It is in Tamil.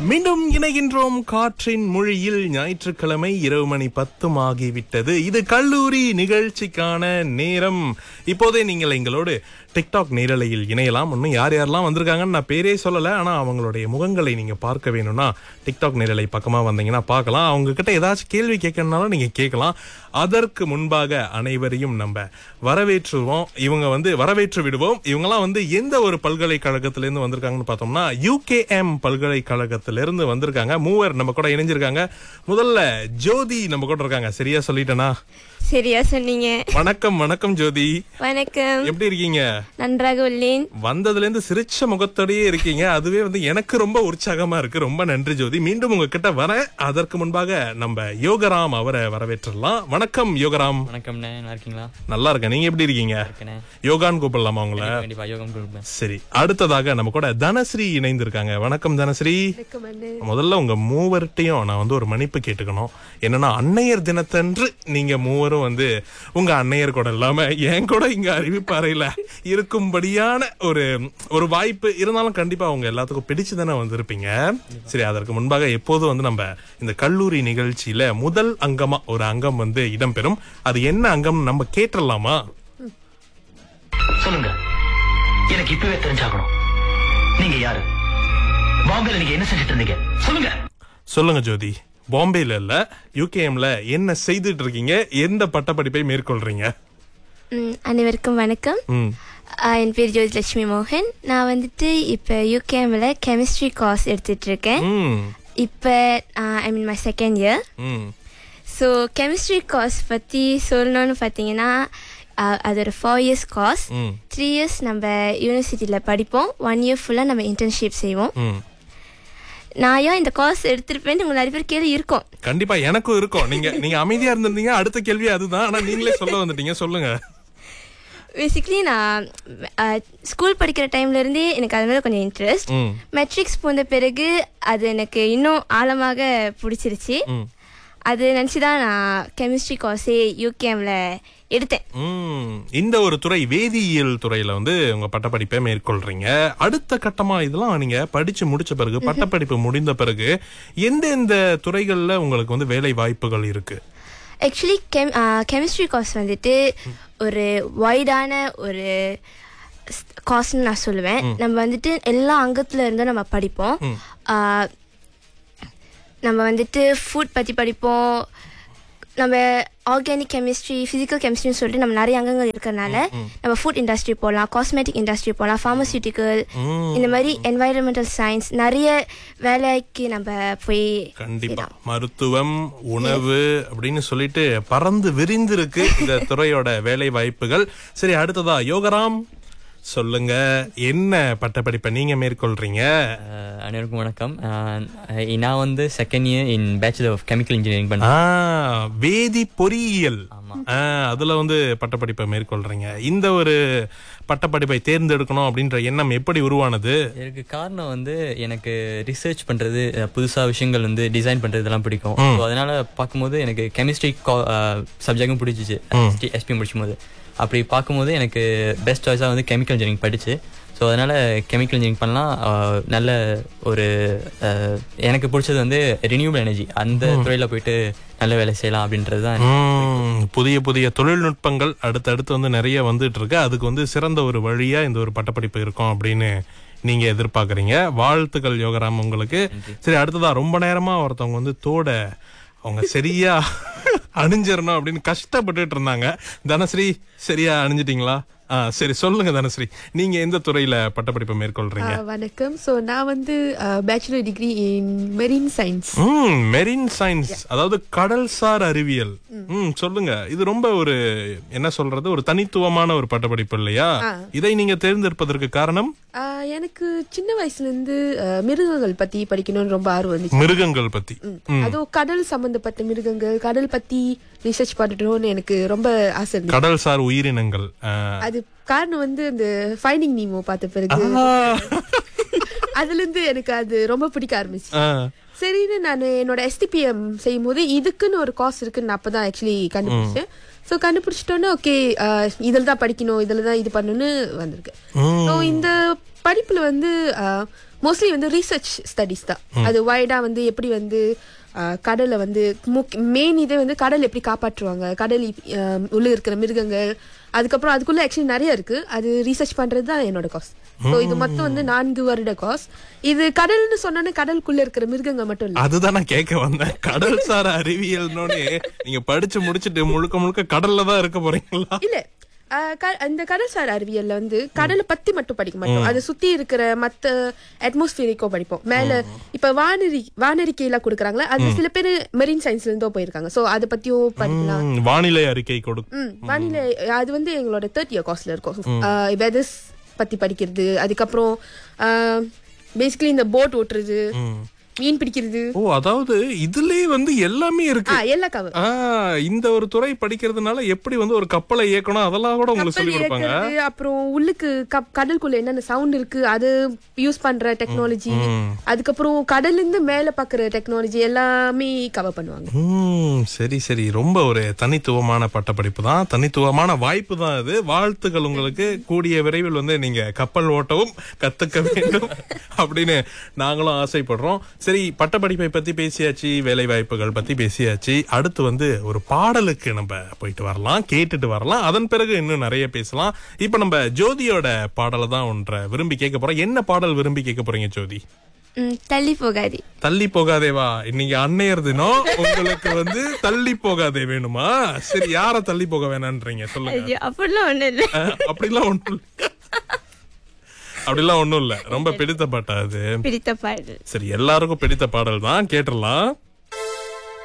மீண்டும் இணைகின்றோம் காற்றின் மொழியில் ஞாயிற்றுக்கிழமை இரவு மணி பத்தும் ஆகிவிட்டது இது கல்லூரி நிகழ்ச்சிக்கான நேரம் இப்போதே நீங்கள் எங்களோடு டிக்டாக் நேரலையில் இணையலாம் இன்னும் யார் யாரெல்லாம் வந்திருக்காங்கன்னு நான் பேரே சொல்லல ஆனா அவங்களுடைய முகங்களை நீங்க பார்க்க வேணும்னா டிக்டாக் நேரலை பக்கமா வந்தீங்கன்னா பார்க்கலாம் அவங்க கிட்ட ஏதாச்சும் கேள்வி கேட்கணும்னாலும் நீங்க கேட்கலாம் அதற்கு முன்பாக அனைவரையும் நம்ம வரவேற்றுவோம் இவங்க வந்து வரவேற்று விடுவோம் இவங்கெல்லாம் வந்து எந்த ஒரு பல்கலைக்கழகத்திலிருந்து வந்திருக்காங்கன்னு பார்த்தோம்னா யூகேஎம் பல்கலைக்கழகத்திலிருந்து வந்திருக்காங்க மூவர் நம்ம கூட இணைஞ்சிருக்காங்க முதல்ல ஜோதி நம்ம கூட இருக்காங்க சரியா சொல்லிட்டேனா சரியா சொன்னீங்க வணக்கம் வணக்கம் ஜோதி வணக்கம் எப்படி இருக்கீங்க நன்றாக உள்ளேன் வந்ததுல இருந்து சிரிச்ச முகத்தோடயே இருக்கீங்க அதுவே வந்து எனக்கு ரொம்ப உற்சாகமா இருக்கு ரொம்ப நன்றி ஜோதி மீண்டும் உங்ககிட்ட வரேன் அதற்கு முன்பாக நம்ம யோகராம் அவரை வரவேற்றலாம் வணக்கம் யோகராம் வணக்கம்ண்ணே நல்லா இருக்கீங்களா நல்லா இருக்கேன் நீங்க எப்படி இருக்கீங்க இருக்கேண்ணே யோகான்னு கூப்பிடலாமா உங்களை கண்டிப்பா யோகம் கொடுப்பேன் சரி அடுத்ததாக நம்ம கூட தனஸ்ரீ இணைந்திருக்காங்க வணக்கம் தனஸ்ரீ முதல்ல உங்க மூவர்ட்டையும் நான் வந்து ஒரு மன்னிப்பு கேட்டுக்கணும் என்னன்னா அன்னையர் தினத்தன்று நீங்க மூவரும் வந்து உங்க அன்னையர் கூட இல்லாம என் கூட இங்க அறிவிப்பறையில இருக்கும்படியான ஒரு ஒரு வாய்ப்பு இருந்தாலும் கண்டிப்பா அவங்க எல்லாத்துக்கும் பிடிச்சு தானே வந்திருப்பீங்க சரி அதற்கு முன்பாக எப்போதும் வந்து நம்ம இந்த கல்லூரி நிகழ்ச்சியில முதல் அங்கமா ஒரு அங்கம் வந்து இடம்பெறும் அது என்ன அங்கம் நம்ம கேட்டுடலாமா சொல்லுங்க எனக்கு இப்பவே தெரிஞ்சாகணும் நீங்க யாரு பாம்பேல நீங்க என்ன செஞ்சுட்டு இருந்தீங்க சொல்லுங்க சொல்லுங்க ஜோதி பாம்பேல இல்ல யூகேஎம்ல என்ன செய்துட்டு இருக்கீங்க எந்த பட்டப்படிப்பை மேற்கொள்றீங்க ம், அனைவருக்கும் வணக்கம் ம் ஆ, என் பேர் ஜோதிலட்சுமி மோகன் நான் வந்துட்டு இப்போ யூகேமில் கெமிஸ்ட்ரி கோர்ஸ் எடுத்துட்டு இருக்கேன் ம் இப்போ I mean my second year hmm so chemistry course பற்றி சொல்லணும்னு பார்த்தீங்கன்னா ஆ, அது ஒரு four years course hmm three years நம்ம யூனிவர்சிட்டியில் படிப்போம் ஒன் இயர் ஃபுல்லாக நம்ம இன்டர்ன்ஷிப் செய்வோம் ம் நான் ஏன் இந்த கோர்ஸ் எடுத்திருப்பேன்னு உங்களுக்கு நிறைய பேர் கேள்வி இருக்கும் கண்டிப்பா எனக்கும் இருக்கும் நீங்க நீங்க அமைதியா இருந்திருந்தீங்க அடுத்த கேள்வி அதுதான் ஆனா நீங்களே சொல்ல வந்துட்டீங்க சொல்லுங்க பேசிக்லி நான் ஸ்கூல் படிக்கிற டைம்ல இருந்தே எனக்கு அது மேலே கொஞ்சம் இன்ட்ரெஸ்ட் ம் மெட்ரிக்ஸ் போன பிறகு அது எனக்கு இன்னும் ஆழமாக பிடிச்சிருச்சு ம் அது நினச்சி தான் நான் கெமிஸ்ட்ரி கோர்ஸே யூகேமில் எடுத்தேன் ம் இந்த ஒரு துறை வேதியியல் துறையில வந்து உங்க பட்டப்படிப்பை மேற்கொள்றீங்க அடுத்த கட்டமா இதெல்லாம் நீங்க படிச்சு முடிச்ச பிறகு பட்டப்படிப்பு முடிந்த பிறகு எந்தெந்த துறைகள்ல உங்களுக்கு வந்து வேலை வாய்ப்புகள் இருக்கு ஆக்சுவலி கெம் கெமிஸ்ட்ரி கோர்ஸ் வந்துட்டு ஒரு வைடான ஒரு கோர்ஸ்னு நான் சொல்லுவேன் நம்ம வந்துட்டு எல்லா அங்கத்துல இருந்தும் நம்ம படிப்போம் ஆ, நம்ம வந்துட்டு ஃபுட் பற்றி படிப்போம் நம்ம ஆர்கானிக் கெமிஸ்ட்ரி ஃபிசிக்கல் கெமிஸ்ட்ரின்னு சொல்லிட்டு நம்ம நிறைய அங்கங்கள் இருக்கிறனால நம்ம ஃபுட் இண்டஸ்ட்ரி போகலாம் காஸ்மெட்டிக் இண்டஸ்ட்ரி போகலாம் ஃபார்மசியூட்டிக்கல் இந்த மாதிரி என்வாயரன்மெண்டல் சயின்ஸ் நிறைய வேலைக்கு நம்ம போய் கண்டிப்பா மருத்துவம் உணவு அப்படின்னு சொல்லிட்டு பறந்து விரிந்திருக்கு இந்த துறையோட வேலை வாய்ப்புகள் சரி அடுத்ததா யோகராம் சொல்லுங்க என்ன பட்டப்படிப்பை நீங்க மேற்கொள்றீங்க அஹ், அனைவருக்கும் வணக்கம் அஹ், நான் வந்து second year in bachelor of chemical engineering ஆ, பண்ணேன் வேதி பொறியியல் ஆ, அதுல வந்து பட்டப்படிப்பை மேற்கொள்றீங்க இந்த ஒரு பட்டப்படிப்பை தேர்ந்தெடுக்கணும் அப்படின்ற எண்ணம் எப்படி உருவானது இதுக்கு காரணம் வந்து எனக்கு ரிசர்ச் பண்றது அஹ், புதுசா விஷயங்கள் வந்து டிசைன் பண்றது இதெல்லாம் பிடிக்கும் ஸோ அதனால பார்க்கும்போது எனக்கு கெமிஸ்ட்ரி சப்ஜெக்டும் பிடிச்சிச்சு எஸ்பி முடிச்சும் போது அப்படி பார்க்கும்போது எனக்கு பெஸ்ட் சாய்ஸாக வந்து கெமிக்கல் இன்ஜினியரிங் படிச்சு ஸோ அதனால கெமிக்கல் இன்ஜினியரிங் பண்ணலாம் அஹ், நல்ல ஒரு அஹ், எனக்கு பிடிச்சது வந்து ரினியூபிள் எனர்ஜி அந்த துறையில போயிட்டு நல்ல வேலை செய்யலாம் அப்படின்றது தான் ம், புதிய புதிய தொழில்நுட்பங்கள் அடுத்தடுத்து வந்து நிறைய வந்துட்டு இருக்கு அதுக்கு வந்து சிறந்த ஒரு வழியா இந்த ஒரு பட்டப்படிப்பு இருக்கும் அப்படின்னு நீங்க எதிர்பார்க்கறீங்க வாழ்த்துக்கள் யோகராம் உங்களுக்கு சரி அடுத்ததா ரொம்ப நேரமா ஒருத்தவங்க வந்து தோட அவங்க சரியா அணிஞ்சிடணும் அப்படின்னு கஷ்டப்பட்டுட்டு இருந்தாங்க தனஸ்ரீ சரியா அணிஞ்சிட்டீங்களா ஆ சரி சொல்லுங்க தனஸ்ரீ நீங்க எந்த துறையில பட்டப்படிப்பு மேற்கொள்றீங்க ஆ, வணக்கம் ஸோ நான் வந்து bachelor degree in marine science hmm marine science அதாவது கடல்சார் அறிவியல் ம் சொல்லுங்க இது ரொம்ப ஒரு என்ன சொல்றது ஒரு தனித்துவமான ஒரு பட்டப்படிப்பு இல்லையா இதை நீங்க தேர்ந்தெடுப்பதற்கு காரணம் எனக்கு சின்ன வயசுல இருந்து ஆ, மிருகங்கள் பத்தி படிக்கணும்னு ரொம்ப ஆர்வம் இருந்துச்சு மிருகங்கள் பத்தி அதுவும் கடல் சம்பந்தப்பட்ட மிருகங்கள் கடல் பத்தி ரிசர்ச் பண்ணணும்னு எனக்கு ரொம்ப ஆசை இருந்துச்சு கடல்சார் உயிரினங்கள் ஆ. அது காரணம் வந்து அந்த ஃபைண்டிங் நீமோ பார்த்த பிறகு அதுல இருந்து எனக்கு அது ரொம்ப பிடிக்க ஆரம்பிச்சு ஆ. சரின்னு நான் என்னோட எஸ்டிபிஎம் செய்யும் போது இதுக்குன்னு ஒரு காசு இருக்குன்னு நான் அப்பதான் ஆக்சுவலி கண்டுபிடிச்சேன் ஸோ கண்டுபிடிச்சிட்டோன்னே ஓகே இதில் தான் படிக்கணும் இதில் தான் இது பண்ணணும்னு வந்திருக்கு ம். ஸோ இந்த படிப்புல வந்து ஆஹ், மோஸ்ட்லி வந்து ரீசர்ச் ஸ்டடிஸ் தான் அது வைடா வந்து எப்படி வந்து ஆஹ், கடலை வந்து மெயின் இதே வந்து கடல் எப்படி காப்பாற்றுவாங்க கடல் இப்- ஆஹ், உள்ள இருக்கிற மிருகங்கள் அதுக்கப்புறம் அதுக்குள்ள ஆக்சுவலி நிறைய இருக்கு அது ரீசர்ச் பண்றது தான் என்னோட காஸ் ஸோ இது மொத்தம் வந்து நான்கு வருட காஸ் இது கடல்னு சொன்னோன்னே கடலுக்குள்ள இருக்கிற மிருகங்கள் மட்டும் இல்ல அதுதான் நான் கேட்க வந்தேன் கடல் சார் அறிவியல்னோடே நீங்க படிச்சு முடிச்சிட்டு முழுக்க முழுக்க கடல்ல தான் இருக்க போறீங்களா இல்ல ஆஹ் க- இந்த கடல்சார் அறிவியல்ல வந்து கடலை பத்தி மட்டும் படிக்க மாட்டோம் அதை சுத்தி இருக்கிற மத்த அட்மாஸ்பியரிக்கோ படிப்போம் மேல இப்ப வானரி வானறிக்கை எல்லாம் கொடுக்குறாங்களா அது சில பேர் மெரின் சயின்ஸ்ல இருந்தோ போயிருக்காங்க சோ அதை பத்தியும் படிக்கலாம் ம், வானிலை அறிக்கை கொடு ம் வானிலை அது வந்து எங்களோட தேர்ட் இயர் காஸ்ட்ல இருக்கும் வெதர்ஸ் பத்தி படிக்கிறது அதுக்கப்புறம் பேசிக்கலி இந்த போட் ஓட்டுறது மீன் பிடிக்கிறது ஓ அதாவது இதுலயே வந்து எல்லாமே ஆ இருக்கு எல்லா கவர் ஆ இந்த ஒரு துறை படிக்கிறதுனால எப்படி வந்து ஒரு கப்பலை இயக்கணும் அதெல்லாம் கூட உங்களுக்கு சொல்லி கப்பல் கொடுப்பாங்க இயக்குறது அப்புறம் உள்ளுக்கு கப்- கடலுக்குள்ள என்னென்ன சவுண்ட் இருக்கு அது யூஸ் பண்ற டெக்னாலஜி அதுக்கப்புறம் கடல்ல இருந்து மேல பாக்குற டெக்னாலஜி எல்லாமே கவர் பண்ணுவாங்க ம் சரி சரி ரொம்ப ஒரு தனித்துவமான பட்டப்படிப்பு தான் தனித்துவமான வாய்ப்பு தான் இது வாழ்த்துக்கள் உங்களுக்கு கூடிய விரைவில் வந்து நீங்க கப்பல் ஓட்டவும் கத்துக்க வேண்டும் அப்படின்னு நாங்களும் ஆசைப்படுறோம் சரி பட்டப்படிப்பை பத்தி பேசியாச்சு வேலை வாய்ப்புகள் பத்தி பேசியாச்சு அடுத்து வந்து ஒரு பாடலுக்கு நம்ம போயிட்டு வரலாம் கேட்டுட்டு வரலாம் அதன் பிறகு இன்னும் நிறைய பேசலாம் இப்ப நம்ம ஜோதியோட பாடலை தான் ஒன்றை விரும்பி கேட்க போறோம் என்ன பாடல் விரும்பி கேட்க போறீங்க ஜோதி ம், தள்ளி போகாது தள்ளி போகாதேவா இன்னைக்கு அன்னையர் தினம் உங்களுக்கு வந்து தள்ளி போகாதே வேணுமா சரி யார தள்ளி போக வேணான்றீங்க சொல்லுங்க ஐயோ அப்படிலாம் ஒண்ணும் இல்லை அஹ், அப்படிலாம் ஒண்ணும் இல்ல அப்படிலாம் ஒண்ணும் இல்ல ரொம்ப பிடித்த பாட்டா அது பிடித்த பாடல் சரி எல்லாருக்கும் பிடித்த பாடல் தான் கேட்டுடலாம்